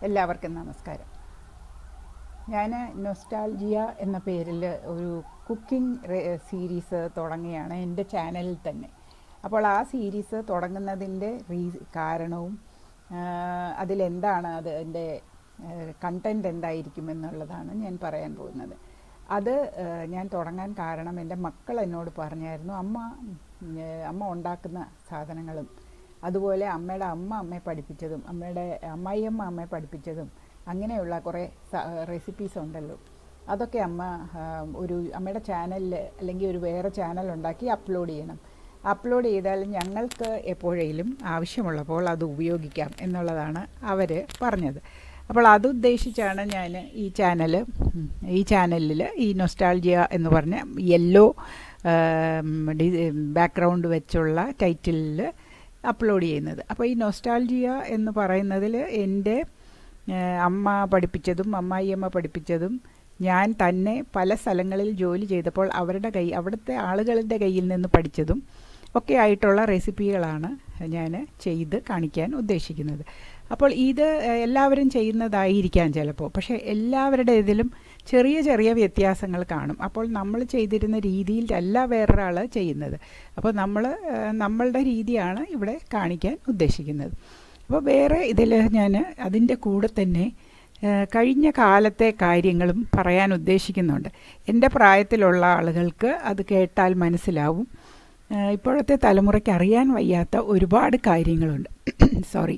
എല്ലാവർക്കും നമസ്കാരം ഞാൻ നൊസ്റ്റാൾജിയ എന്ന പേരിൽ ഒരു കുക്കിംഗ് സീരീസ് തുടങ്ങിയാണ് എൻ്റെ ചാനലിൽ തന്നെ അപ്പോൾ ആ സീരീസ് തുടങ്ങുന്നതിൻ്റെ റീ കാരണവും അതിലെന്താണ് അത് എൻ്റെ കണ്ടൻറ് എന്തായിരിക്കും എന്നുള്ളതാണ് ഞാൻ പറയാൻ പോകുന്നത് അത് ഞാൻ തുടങ്ങാൻ കാരണം എൻ്റെ മക്കൾ എന്നോട് പറഞ്ഞായിരുന്നു അമ്മ അമ്മ ഉണ്ടാക്കുന്ന സാധനങ്ങളും അതുപോലെ അമ്മയുടെ അമ്മ അമ്മയെ പഠിപ്പിച്ചതും അമ്മയുടെ അമ്മായിയമ്മ അമ്മയെ പഠിപ്പിച്ചതും അങ്ങനെയുള്ള കുറേ റെസിപ്പീസ് ഉണ്ടല്ലോ അതൊക്കെ അമ്മ ഒരു അമ്മയുടെ ചാനലിൽ അല്ലെങ്കിൽ ഒരു വേറെ ചാനൽ ഉണ്ടാക്കി അപ്ലോഡ് ചെയ്യണം അപ്ലോഡ് ചെയ്താൽ ഞങ്ങൾക്ക് എപ്പോഴേലും ആവശ്യമുള്ളപ്പോൾ അത് ഉപയോഗിക്കാം എന്നുള്ളതാണ് അവർ പറഞ്ഞത് അപ്പോൾ അതുദ്ദേശിച്ചാണ് ഞാൻ ഈ ചാനൽ ഈ ചാനലിൽ ഈ നൊസ്റ്റാൾജിയ എന്ന് പറഞ്ഞ യെല്ലോ ബാക്ക്ഗ്രൗണ്ട് വെച്ചുള്ള ടൈറ്റിലിൽ അപ്ലോഡ് ചെയ്യുന്നത് അപ്പോൾ ഈ നൊസ്റ്റാൾജിയ എന്ന് പറയുന്നതിൽ എൻ്റെ അമ്മ പഠിപ്പിച്ചതും അമ്മായിയമ്മ പഠിപ്പിച്ചതും ഞാൻ തന്നെ പല സ്ഥലങ്ങളിൽ ജോലി ചെയ്തപ്പോൾ അവരുടെ കൈ അവിടുത്തെ ആളുകളുടെ കയ്യിൽ നിന്ന് പഠിച്ചതും ഒക്കെ ആയിട്ടുള്ള റെസിപ്പികളാണ് ഞാൻ ചെയ്ത് കാണിക്കാൻ ഉദ്ദേശിക്കുന്നത് അപ്പോൾ ഇത് എല്ലാവരും ചെയ്യുന്നതായിരിക്കാം ചിലപ്പോൾ പക്ഷേ എല്ലാവരുടെ ഇതിലും ചെറിയ ചെറിയ വ്യത്യാസങ്ങൾ കാണും അപ്പോൾ നമ്മൾ ചെയ്തിരുന്ന രീതിയിലല്ല വേറൊരാൾ ചെയ്യുന്നത് അപ്പോൾ നമ്മൾ നമ്മളുടെ രീതിയാണ് ഇവിടെ കാണിക്കാൻ ഉദ്ദേശിക്കുന്നത് അപ്പോൾ വേറെ ഇതിൽ ഞാൻ അതിൻ്റെ കൂടെ തന്നെ കഴിഞ്ഞ കാലത്തെ കാര്യങ്ങളും പറയാൻ ഉദ്ദേശിക്കുന്നുണ്ട് എൻ്റെ പ്രായത്തിലുള്ള ആളുകൾക്ക് അത് കേട്ടാൽ മനസ്സിലാവും ഇപ്പോഴത്തെ തലമുറയ്ക്ക് അറിയാൻ വയ്യാത്ത ഒരുപാട് കാര്യങ്ങളുണ്ട് സോറി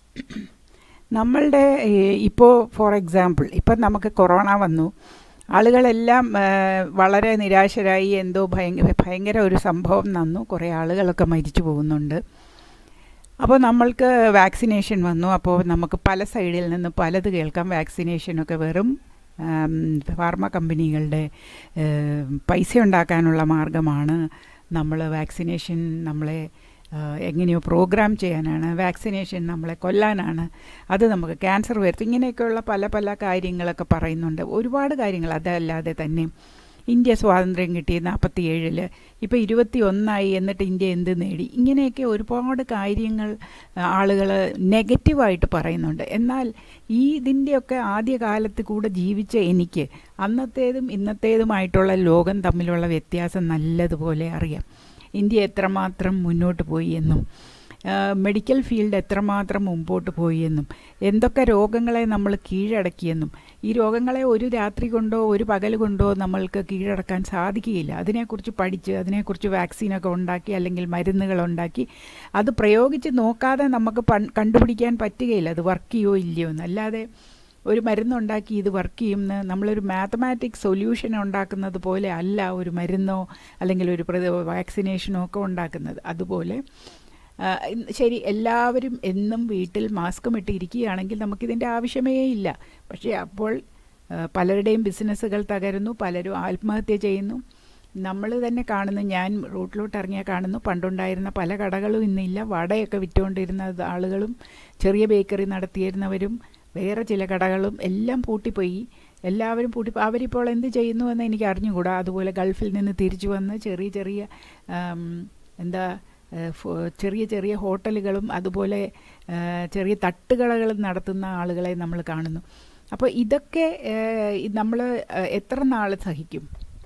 നമ്മളുടെ ഇപ്പോൾ ഫോർ എക്സാമ്പിൾ ഇപ്പം നമുക്ക് കൊറോണ വന്നു ആളുകളെല്ലാം വളരെ നിരാശരായി എന്തോ ഭയങ്കര ഭയങ്കര ഒരു സംഭവം നന്നു കുറേ ആളുകളൊക്കെ മരിച്ചു പോകുന്നുണ്ട് അപ്പോൾ നമ്മൾക്ക് വാക്സിനേഷൻ വന്നു അപ്പോൾ നമുക്ക് പല സൈഡിൽ നിന്ന് പലത് കേൾക്കാം വാക്സിനേഷനൊക്കെ വെറും ഫാർമ കമ്പനികളുടെ പൈസ ഉണ്ടാക്കാനുള്ള മാർഗമാണ് നമ്മൾ വാക്സിനേഷൻ നമ്മളെ എങ്ങനെയോ പ്രോഗ്രാം ചെയ്യാനാണ് വാക്സിനേഷൻ നമ്മളെ കൊല്ലാനാണ് അത് നമുക്ക് ക്യാൻസർ വരുത്തും ഇങ്ങനെയൊക്കെയുള്ള പല പല കാര്യങ്ങളൊക്കെ പറയുന്നുണ്ട് ഒരുപാട് കാര്യങ്ങൾ അതല്ലാതെ തന്നെ ഇന്ത്യ സ്വാതന്ത്ര്യം കിട്ടി നാൽപ്പത്തി ഏഴിൽ ഇപ്പോൾ ഇരുപത്തി ഒന്നായി എന്നിട്ട് ഇന്ത്യ എന്ത് നേടി ഇങ്ങനെയൊക്കെ ഒരുപാട് കാര്യങ്ങൾ ആളുകൾ നെഗറ്റീവായിട്ട് പറയുന്നുണ്ട് എന്നാൽ ഈ ഇതിൻ്റെയൊക്കെ ആദ്യകാലത്ത് കൂടെ ജീവിച്ച എനിക്ക് അന്നത്തേതും ഇന്നത്തേതുമായിട്ടുള്ള ലോകം തമ്മിലുള്ള വ്യത്യാസം നല്ലതുപോലെ അറിയാം ഇന്ത്യ എത്രമാത്രം മുന്നോട്ട് പോയി എന്നും മെഡിക്കൽ ഫീൽഡ് എത്രമാത്രം മുമ്പോട്ട് പോയി എന്നും എന്തൊക്കെ രോഗങ്ങളെ നമ്മൾ കീഴടക്കിയെന്നും ഈ രോഗങ്ങളെ ഒരു രാത്രി കൊണ്ടോ ഒരു പകൽ കൊണ്ടോ നമ്മൾക്ക് കീഴടക്കാൻ സാധിക്കുകയില്ല അതിനെക്കുറിച്ച് പഠിച്ച് അതിനെക്കുറിച്ച് വാക്സിനൊക്കെ ഉണ്ടാക്കി അല്ലെങ്കിൽ മരുന്നുകൾ ഉണ്ടാക്കി അത് പ്രയോഗിച്ച് നോക്കാതെ നമുക്ക് കണ്ടുപിടിക്കാൻ പറ്റുകയില്ല അത് വർക്ക് ചെയ്യോ ഇല്ലയോ എന്ന് അല്ലാതെ ഒരു മരുന്നുണ്ടാക്കി ഇത് വർക്ക് ചെയ്യുമെന്ന് നമ്മളൊരു മാത്തമാറ്റിക് സൊല്യൂഷൻ ഉണ്ടാക്കുന്നത് പോലെ അല്ല ഒരു മരുന്നോ അല്ലെങ്കിൽ ഒരു വാക്സിനേഷനോ ഒക്കെ ഉണ്ടാക്കുന്നത് അതുപോലെ ശരി എല്ലാവരും എന്നും വീട്ടിൽ മാസ്കും ഇട്ടിരിക്കുകയാണെങ്കിൽ നമുക്കിതിൻ്റെ ആവശ്യമേ ഇല്ല പക്ഷേ അപ്പോൾ പലരുടെയും ബിസിനസ്സുകൾ തകരുന്നു പലരും ആത്മഹത്യ ചെയ്യുന്നു നമ്മൾ തന്നെ കാണുന്നു ഞാൻ റോട്ടിലോട്ട് ഇറങ്ങിയാൽ കാണുന്നു പണ്ടുണ്ടായിരുന്ന പല കടകളും ഇന്നില്ല വടയൊക്കെ വിറ്റുകൊണ്ടിരുന്ന ആളുകളും ചെറിയ ബേക്കറി നടത്തിയിരുന്നവരും വേറെ ചില കടകളും എല്ലാം പൂട്ടിപ്പോയി എല്ലാവരും പൂട്ടി അവരിപ്പോൾ എന്ത് ചെയ്യുന്നു എന്ന് എനിക്ക് അറിഞ്ഞുകൂടാ അതുപോലെ ഗൾഫിൽ നിന്ന് തിരിച്ചു വന്ന് ചെറിയ ചെറിയ എന്താ ചെറിയ ചെറിയ ഹോട്ടലുകളും അതുപോലെ ചെറിയ തട്ടുകടകളും നടത്തുന്ന ആളുകളെ നമ്മൾ കാണുന്നു അപ്പോൾ ഇതൊക്കെ നമ്മൾ എത്ര നാൾ സഹിക്കും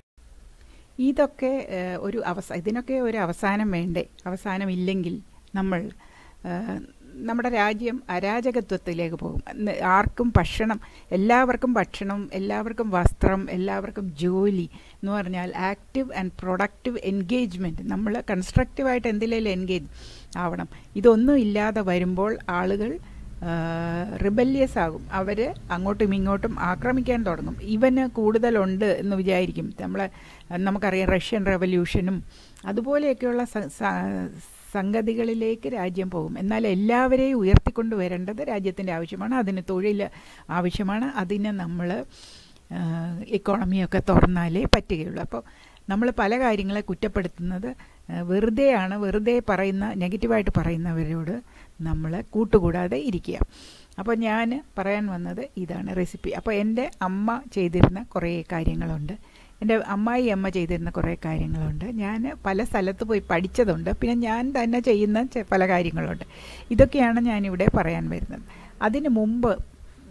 ഇതൊക്കെ ഒരു അവസ ഇതിനൊക്കെ ഒരു അവസാനം വേണ്ടേ അവസാനമില്ലെങ്കിൽ നമ്മൾ നമ്മുടെ രാജ്യം അരാജകത്വത്തിലേക്ക് പോകും ആർക്കും ഭക്ഷണം എല്ലാവർക്കും ഭക്ഷണം എല്ലാവർക്കും വസ്ത്രം എല്ലാവർക്കും ജോലി എന്ന് പറഞ്ഞാൽ ആക്റ്റീവ് ആൻഡ് പ്രൊഡക്റ്റീവ് എൻഗേജ്മെൻറ്റ് നമ്മൾ കൺസ്ട്രക്റ്റീവായിട്ട് എന്തിലേലും എൻഗേജ് ആവണം ഇതൊന്നും ഇല്ലാതെ വരുമ്പോൾ ആളുകൾ റിബല്യസ് ആകും അവർ അങ്ങോട്ടും ഇങ്ങോട്ടും ആക്രമിക്കാൻ തുടങ്ങും ഇവന് കൂടുതലുണ്ട് എന്ന് വിചാരിക്കും നമ്മളെ നമുക്കറിയാം റഷ്യൻ റവല്യൂഷനും അതുപോലെയൊക്കെയുള്ള സംഗതികളിലേക്ക് രാജ്യം പോകും എന്നാൽ എല്ലാവരെയും ഉയർത്തിക്കൊണ്ട് വരേണ്ടത് രാജ്യത്തിൻ്റെ ആവശ്യമാണ് അതിന് തൊഴിൽ ആവശ്യമാണ് അതിന് നമ്മൾ ഇക്കോണമിയൊക്കെ തുറന്നാലേ പറ്റുകയുള്ളൂ അപ്പോൾ നമ്മൾ പല കാര്യങ്ങളെ കുറ്റപ്പെടുത്തുന്നത് വെറുതെയാണ് വെറുതെ പറയുന്ന നെഗറ്റീവായിട്ട് പറയുന്നവരോട് നമ്മൾ കൂട്ടുകൂടാതെ ഇരിക്കുക അപ്പോൾ ഞാൻ പറയാൻ വന്നത് ഇതാണ് റെസിപ്പി അപ്പോൾ എൻ്റെ അമ്മ ചെയ്തിരുന്ന കുറേ കാര്യങ്ങളുണ്ട് എൻ്റെ അമ്മായി അമ്മ ചെയ്തിരുന്ന കുറേ കാര്യങ്ങളുണ്ട് ഞാൻ പല സ്ഥലത്ത് പോയി പഠിച്ചതുണ്ട് പിന്നെ ഞാൻ തന്നെ ചെയ്യുന്ന പല കാര്യങ്ങളുണ്ട് ഇതൊക്കെയാണ് ഞാനിവിടെ പറയാൻ വരുന്നത് അതിന് മുമ്പ്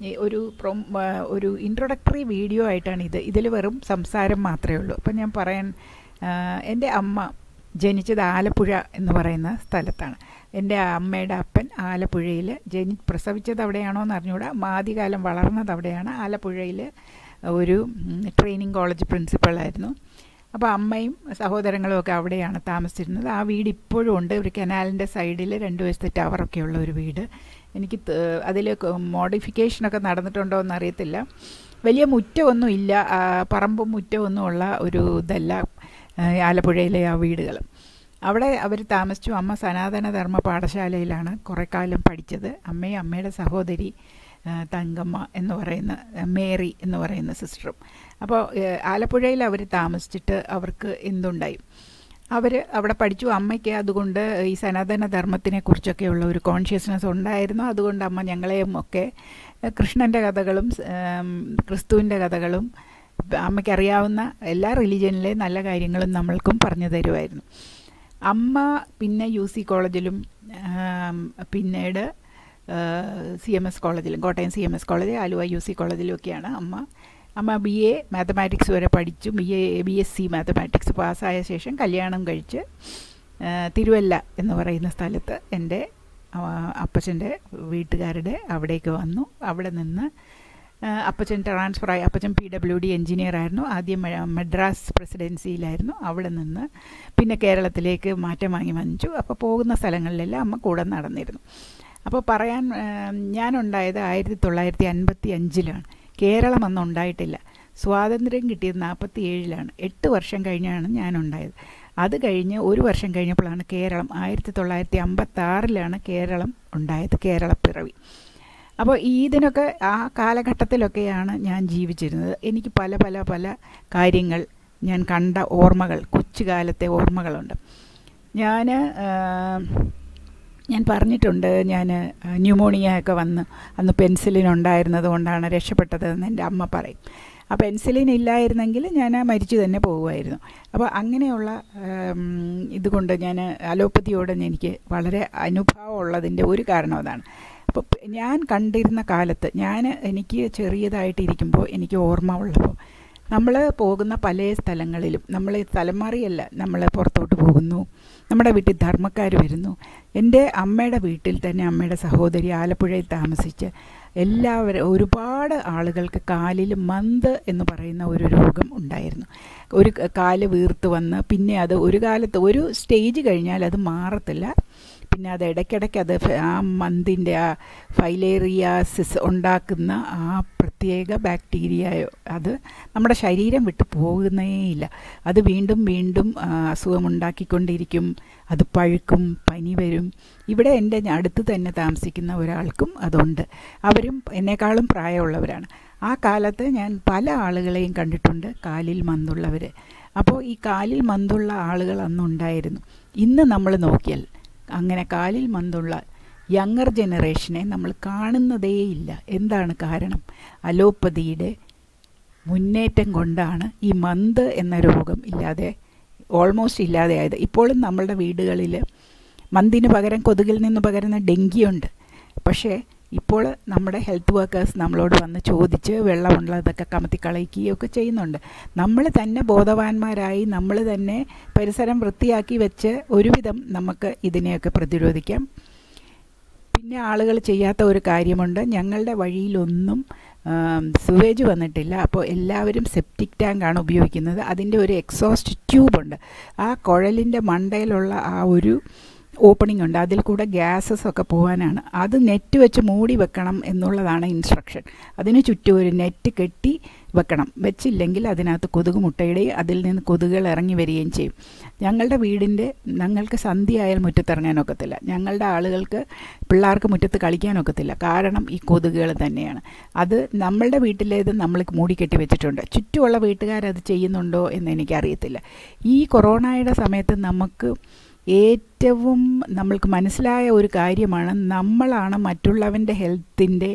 ഈ ഒരു പ്രൊം ആ, ഒരു ഇൻട്രൊഡക്ടറി വീഡിയോ ആയിട്ടാണ് ഇത് ഇതിൽ വെറും സംസാരം മാത്രമേ ഉള്ളൂ അപ്പം ഞാൻ പറയാൻ ആ, എൻ്റെ അമ്മ ജനിച്ചത് ആലപ്പുഴ എന്ന് പറയുന്ന സ്ഥലത്താണ് എൻ്റെ അമ്മയുടെ അപ്പൻ ആലപ്പുഴയിൽ ജനി പ്രസവിച്ചത് അവിടെയാണോ എന്ന് അറിഞ്ഞുകൂടാ ആദ്യകാലം വളർന്നത് അവിടെയാണ് ആലപ്പുഴയിൽ ഒരു ട്രെയിനിങ് കോളേജ് പ്രിൻസിപ്പളായിരുന്നു അപ്പോൾ അമ്മയും സഹോദരങ്ങളും ഒക്കെ അവിടെയാണ് താമസിച്ചിരുന്നത് ആ വീട് ഇപ്പോഴും ഉണ്ട് ഒരു കനാലിൻ്റെ സൈഡിൽ രണ്ട് വശത്തെ ടവറൊക്കെ ഉള്ള ഒരു വീട് എനിക്ക് അതിൽ മോഡിഫിക്കേഷനൊക്കെ നടന്നിട്ടുണ്ടോ എന്ന് അറിയത്തില്ല വലിയ മുറ്റമൊന്നും ഇല്ല ആ, പറമ്പും മുറ്റമൊന്നും ഉള്ള ഒരു ഇതല്ല ആ, ആലപ്പുഴയിലെ ആ വീടുകൾ അവിടെ അവർ താമസിച്ചു അമ്മ സനാതന ധർമ്മ പാഠശാലയിലാണ് കുറേ കാലം പഠിച്ചത് അമ്മയും അമ്മയുടെ സഹോദരി ആ, തങ്കമ്മ എന്ന് പറയുന്ന ആ, മേരി എന്ന് പറയുന്ന സിസ്റ്ററും അപ്പോൾ ആലപ്പുഴയിൽ അവർ താമസിച്ചിട്ട് അവർക്ക് എന്തുണ്ടായി അവർ അവിടെ പഠിച്ചു അമ്മയ്ക്ക് അതുകൊണ്ട് ഈ സനാതന ധർമ്മത്തിനെ കുറിച്ചൊക്കെയുള്ള ഒരു കോൺഷ്യസ്നെസ് ഉണ്ടായിരുന്നു അതുകൊണ്ട് അമ്മ ഞങ്ങളെയും ഒക്കെ കൃഷ്ണൻ്റെ കഥകളും ഉം, ക്രിസ്തുവിൻ്റെ കഥകളും അമ്മയ്ക്ക് അറിയാവുന്ന എല്ലാ റിലീജിയനിലെ നല്ല കാര്യങ്ങളും നമ്മൾക്കും പറഞ്ഞു തരുമായിരുന്നു അമ്മ പിന്നെ യു സി കോളേജിലും ആം, പിന്നീട് സി എം എസ് കോളേജിലും Kottayam C M S college Aluva U C കോളേജിലും ഒക്കെയാണ് അമ്മ അമ്മ ബി എ മാത്തമാറ്റിക്സ് വരെ പഠിച്ചു B A B S C mathematics പാസ്സായ ശേഷം കല്യാണം കഴിച്ച് ആ, തിരുവല്ല എന്ന് പറയുന്ന സ്ഥലത്ത് എൻ്റെ അപ്പച്ചൻ്റെ വീട്ടുകാരുടെ അവിടേക്ക് വന്നു അവിടെ നിന്ന് ആ, അപ്പച്ചൻ ട്രാൻസ്ഫർ ആയി അപ്പച്ചൻ പി ഡബ്ല്യു ഡി എഞ്ചിനീയർ ആയിരുന്നു ആദ്യം മ- മദ്രാസ് പ്രസിഡൻസിയിലായിരുന്നു അവിടെ നിന്ന് പിന്നെ കേരളത്തിലേക്ക് മാറ്റം വാങ്ങി വഞ്ചു അപ്പോൾ പോകുന്ന സ്ഥലങ്ങളിലെല്ലാം അമ്മ കൂടെ നടന്നിരുന്നു അപ്പോൾ പറയാൻ ആ, ഞാനുണ്ടായത് ആയിരത്തി തൊള്ളായിരത്തി അൻപത്തി അഞ്ചിലാണ് കേരളം അന്ന് ഉണ്ടായിട്ടില്ല സ്വാതന്ത്ര്യം കിട്ടിയത് നാൽപ്പത്തി ഏഴിലാണ് എട്ട് വർഷം കഴിഞ്ഞാണ് ഞാനുണ്ടായത് അത് കഴിഞ്ഞ് ഒരു വർഷം കഴിഞ്ഞപ്പോഴാണ് കേരളം ആയിരത്തി തൊള്ളായിരത്തി അമ്പത്തി ആറിലാണ് കേരളം ഉണ്ടായത് കേരളപ്പിറവി അപ്പോൾ ഇതിനൊക്കെ ആ കാലഘട്ടത്തിലൊക്കെയാണ് ഞാൻ ജീവിച്ചിരുന്നത് എനിക്ക് പല പല പല കാര്യങ്ങൾ ഞാൻ കണ്ട ഓർമ്മകൾ കൊച്ചുകാലത്തെ ഓർമ്മകളുണ്ട് ഞാൻ ഞാൻ പറഞ്ഞിട്ടുണ്ട് ഞാൻ ന്യൂമോണിയ ഒക്കെ വന്ന് അന്ന് പെൻസിലിൻ ഉണ്ടായിരുന്നത് കൊണ്ടാണ് രക്ഷപ്പെട്ടതെന്ന് എൻ്റെ അമ്മ പറയും ആ പെൻസിലിൻ ഇല്ലായിരുന്നെങ്കിൽ ഞാൻ മരിച്ചു തന്നെ പോകുമായിരുന്നു അപ്പോൾ അങ്ങനെയുള്ള ഉം, ഇതുകൊണ്ട് ഞാൻ അലോപ്പതിയോട് എനിക്ക് വളരെ അനുഭവം ഉള്ളതിൻ്റെ ഒരു കാരണം അതാണ് അപ്പോൾ ഞാൻ കണ്ടിരുന്ന കാലത്ത് ഞാൻ എനിക്ക് ചെറിയതായിട്ടിരിക്കുമ്പോൾ എനിക്ക് ഓർമ്മ ഉള്ളപ്പോൾ നമ്മൾ പോകുന്ന പല സ്ഥലങ്ങളിലും നമ്മൾ സ്ഥലം മാറിയല്ല നമ്മൾ പുറത്തോട്ട് പോകുന്നു നമ്മുടെ വീട്ടിൽ ധർമ്മക്കാർ വരുന്നു എൻ്റെ അമ്മയുടെ വീട്ടിൽ തന്നെ അമ്മയുടെ സഹോദരി ആലപ്പുഴയിൽ താമസിച്ച് എല്ലാവരും ഒരുപാട് ആളുകൾക്ക് കാലിൽ മന്ത് എന്ന് പറയുന്ന ഒരു രോഗം ഉണ്ടായിരുന്നു ഒരു കാല് വീർത്ത് വന്ന് പിന്നെ അത് ഒരു കാലത്ത് ഒരു സ്റ്റേജ് കഴിഞ്ഞാൽ അത് മാറത്തില്ല പിന്നെ അത് ഇടയ്ക്കിടയ്ക്ക് അത് ഫ- ആ മന്തിൻ്റെ ആ ഫൈലേറിയാസിസ് ഉണ്ടാക്കുന്ന ആ പ്രത്യേക ബാക്ടീരിയയോ അത് നമ്മുടെ ശരീരം വിട്ട് പോകുന്നേയില്ല അത് വീണ്ടും വീണ്ടും ആ, അസുഖമുണ്ടാക്കിക്കൊണ്ടിരിക്കും അത് പഴുക്കും പനി വരും ഇവിടെ എൻ്റെ അടുത്ത് തന്നെ താമസിക്കുന്ന ഒരാൾക്കും അതുണ്ട് അവരും എന്നെക്കാളും പ്രായമുള്ളവരാണ് ആ കാലത്ത് ഞാൻ പല ആളുകളെയും കണ്ടിട്ടുണ്ട് കാലിൽ മന്തുള്ളവർ അപ്പോൾ ഈ കാലിൽ മന്തുള്ള ആളുകൾ അന്നുണ്ടായിരുന്നു ഇന്ന് നമ്മൾ നോക്കിയാൽ അങ്ങനെ കാലിൽ മന്തുള്ള യങ്ങർ ജനറേഷനെ നമ്മൾ കാണുന്നതേയില്ല എന്താണ് കാരണം അലോപ്പതിയുടെ മുന്നേറ്റം കൊണ്ടാണ് ഈ മന്ത് എന്ന രോഗം ഇല്ലാതെ ഓൾമോസ്റ്റ് ഇല്ലാതെയായത് ഇപ്പോഴും നമ്മളുടെ വീടുകളിൽ മന്തിന് പകരം കൊതുകിൽ നിന്ന് പകരുന്ന ഡെങ്കിയുണ്ട് പക്ഷേ ഇപ്പോൾ നമ്മുടെ ഹെൽത്ത് വർക്കേഴ്സ് നമ്മളോട് വന്ന് ചോദിച്ച് വെള്ളമുള്ളതൊക്കെ കമത്തി കളയിക്കുകയൊക്കെ ചെയ്യുന്നുണ്ട് നമ്മൾ തന്നെ ബോധവാന്മാരായി നമ്മൾ തന്നെ പരിസരം വൃത്തിയാക്കി വെച്ച് ഒരുവിധം നമുക്ക് ഇതിനെയൊക്കെ പ്രതിരോധിക്കാം പിന്നെ ആളുകൾ ചെയ്യാത്ത ഒരു കാര്യമുണ്ട് ഞങ്ങളുടെ വഴിയിലൊന്നും സുവേജ് വന്നിട്ടില്ല അപ്പോൾ എല്ലാവരും സെപ്റ്റിക് ടാങ്കാണ് ഉപയോഗിക്കുന്നത് അതിൻ്റെ ഒരു എക്സോസ്റ്റ് ട്യൂബുണ്ട് ആ കുഴലിൻ്റെ മണ്ടയിലുള്ള ആ ഒരു ഓപ്പണിംഗ് ഉണ്ട് അതിൽ കൂടെ ഗ്യാസസ് ഒക്കെ പോകാനാണ് അത് നെറ്റ് വെച്ച് മൂടി വെക്കണം എന്നുള്ളതാണ് ഇൻസ്ട്രക്ഷൻ അതിന് ചുറ്റും ഒരു നെറ്റ് കെട്ടി വെക്കണം വെച്ചില്ലെങ്കിൽ അതിനകത്ത് കൊതുക് മുട്ടയിടുകയും അതിൽ നിന്ന് കൊതുകുകൾ ഇറങ്ങി വരികയും ചെയ്യും ഞങ്ങളുടെ വീടിൻ്റെ ഞങ്ങൾക്ക് സന്ധ്യയായാൽ മുറ്റത്തിറങ്ങാനൊക്കത്തില്ല ഞങ്ങളുടെ ആളുകൾക്ക് പിള്ളേർക്ക് മുറ്റത്ത് കളിക്കാനൊക്കത്തില്ല കാരണം ഈ കൊതുകുകൾ തന്നെയാണ് അത് നമ്മളുടെ വീട്ടിലേത് നമ്മൾ മൂടിക്കെട്ടി വെച്ചിട്ടുണ്ട് ചുറ്റുമുള്ള വീട്ടുകാരത് ചെയ്യുന്നുണ്ടോ എന്ന് എനിക്കറിയത്തില്ല ഈ കൊറോണയുടെ സമയത്ത് നമുക്ക് ഏറ്റവും നമ്മൾക്ക് മനസ്സിലായ ഒരു കാര്യമാണ് നമ്മളാണ് മറ്റുള്ളവൻ്റെ ഹെൽത്തിൻ്റെ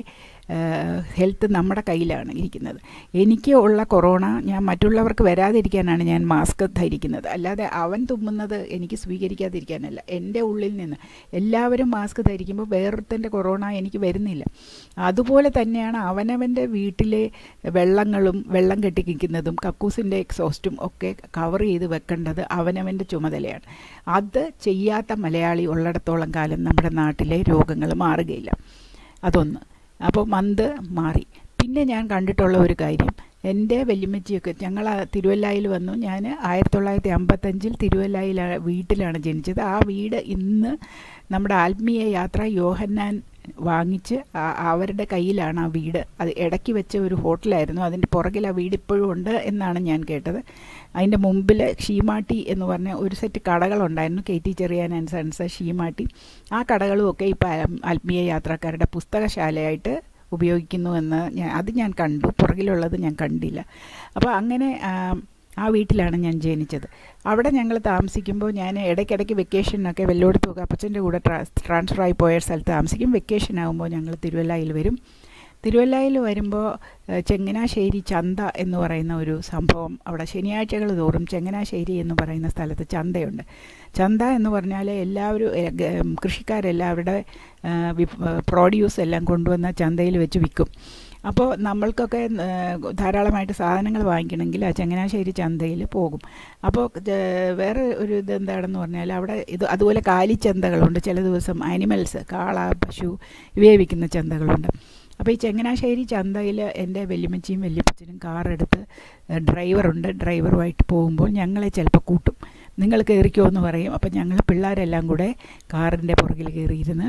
ഹെൽത്ത് നമ്മുടെ കയ്യിലാണ് ഇരിക്കുന്നത് എനിക്ക് ഉള്ള കൊറോണ ഞാൻ മറ്റുള്ളവർക്ക് വരാതിരിക്കാനാണ് ഞാൻ മാസ്ക് ധരിക്കുന്നത് അല്ലാതെ അവൻ തുമ്മുന്നത് എനിക്ക് സ്വീകരിക്കാതിരിക്കാനല്ല എൻ്റെ ഉള്ളിൽ നിന്ന് എല്ലാവരും മാസ്ക് ധരിക്കുമ്പോൾ വേറൊരുത്തൻ്റെ കൊറോണ എനിക്ക് വരുന്നില്ല അതുപോലെ തന്നെയാണ് അവനവൻ്റെ വീട്ടിലെ വെള്ളങ്ങളും വെള്ളം കെട്ടി നിൽക്കുന്നതും കക്കൂസിൻ്റെ എക്സോസ്റ്റും ഒക്കെ കവർ ചെയ്ത് വെക്കേണ്ടത് അവനവൻ്റെ ചുമതലയാണ് അത് ചെയ്യാത്ത മലയാളി ഉള്ളിടത്തോളം കാലം നമ്മുടെ നാട്ടിലെ രോഗങ്ങൾ മാറുകയില്ല അതൊന്ന് അപ്പോൾ മന്ത് മാറി പിന്നെ ഞാൻ കണ്ടിട്ടുള്ള ഒരു കാര്യം എൻ്റെ വല്യമ്മച്ചിയൊക്കെ ഞങ്ങൾ തിരുവല്ലായിൽ വന്നു ഞാൻ ആയിരത്തി തൊള്ളായിരത്തി അമ്പത്തഞ്ചിൽ തിരുവല്ലായിൽ വീട്ടിലാണ് ജനിച്ചത് ആ വീട് ഇന്ന് നമ്മുടെ ആത്മീയ യാത്ര യോഹന്നാൻ വാങ്ങിച്ച് അവരുടെ കയ്യിലാണ് ആ വീട് അത് ഇടയ്ക്ക് വെച്ച ഒരു ഹോട്ടലായിരുന്നു അതിൻ്റെ പുറകിൽ ആ വീട് ഇപ്പോഴും ഉണ്ട് എന്നാണ് ഞാൻ കേട്ടത് അതിൻ്റെ മുമ്പിൽ ഷീമാട്ടി എന്ന് പറഞ്ഞ ഒരു സെറ്റ് കടകളുണ്ടായിരുന്നു K T Cherian and sons Sheematti ആ കടകളും ഒക്കെ ഇപ്പോൾ ആത്മീയ യാത്രക്കാരുടെ പുസ്തകശാലയായിട്ട് ഉപയോഗിക്കുന്നു എന്ന് ഞാൻ അത് ഞാൻ കണ്ടു പുറകിലുള്ളത് ഞാൻ കണ്ടില്ല അപ്പോൾ അങ്ങനെ ആ വീട്ടിലാണ് ഞാൻ ജനിച്ചത് അവിടെ ഞങ്ങൾ താമസിക്കുമ്പോൾ ഞാൻ ഇടയ്ക്കിടയ്ക്ക് വെക്കേഷനൊക്കെ വെല്ലോടത്ത് പോകുക അപ്പച്ചൻ്റെ കൂടെ ട്രാൻസ്ഫർ ആയി പോയ സ്ഥലത്ത് താമസിക്കും വെക്കേഷൻ ആകുമ്പോൾ ഞങ്ങൾ തിരുവല്ലയിൽ വരും തിരുവല്ലയിൽ വരുമ്പോൾ ചെങ്ങനാശ്ശേരി ചന്ത എന്ന് പറയുന്ന ഒരു സംഭവം അവിടെ ശനിയാഴ്ചകൾ തോറും ചെങ്ങനാശ്ശേരി എന്ന് പറയുന്ന സ്ഥലത്ത് ചന്തയുണ്ട് ചന്ത എന്ന് പറഞ്ഞാൽ എല്ലാവരും കൃഷിക്കാരെല്ലാം അവിടെ പ്രോഡ്യൂസ് എല്ലാം കൊണ്ടുവന്ന ചന്തയിൽ വെച്ച് വിൽക്കും അപ്പോൾ നമ്മൾക്കൊക്കെ ധാരാളമായിട്ട് സാധനങ്ങൾ വാങ്ങിക്കണമെങ്കിൽ ആ ചങ്ങനാശ്ശേരി ചന്തയിൽ പോകും അപ്പോൾ വേറെ ഒരു ഇത് എന്താണെന്ന് പറഞ്ഞാൽ അവിടെ ഇത് അതുപോലെ കാലിച്ചന്തകളുണ്ട് ചില ദിവസം ആനിമൽസ് കാള പശു ഇവയെ വിൽക്കുന്ന ചന്തകളുണ്ട് അപ്പോൾ ഈ ചങ്ങനാശ്ശേരി ചന്തയിൽ എൻ്റെ വല്യമ്മച്ചിയും വല്യപ്പച്ചനും കാറെടുത്ത് ഡ്രൈവറുണ്ട് ഡ്രൈവറുമായിട്ട് പോകുമ്പോൾ ഞങ്ങളെ ചിലപ്പോൾ കൂട്ടും നിങ്ങൾ കയറിക്കോ എന്ന് പറയും അപ്പം ഞങ്ങൾ പിള്ളേരെല്ലാം കൂടെ കാറിൻ്റെ പുറകിൽ കയറിയിരുന്ന്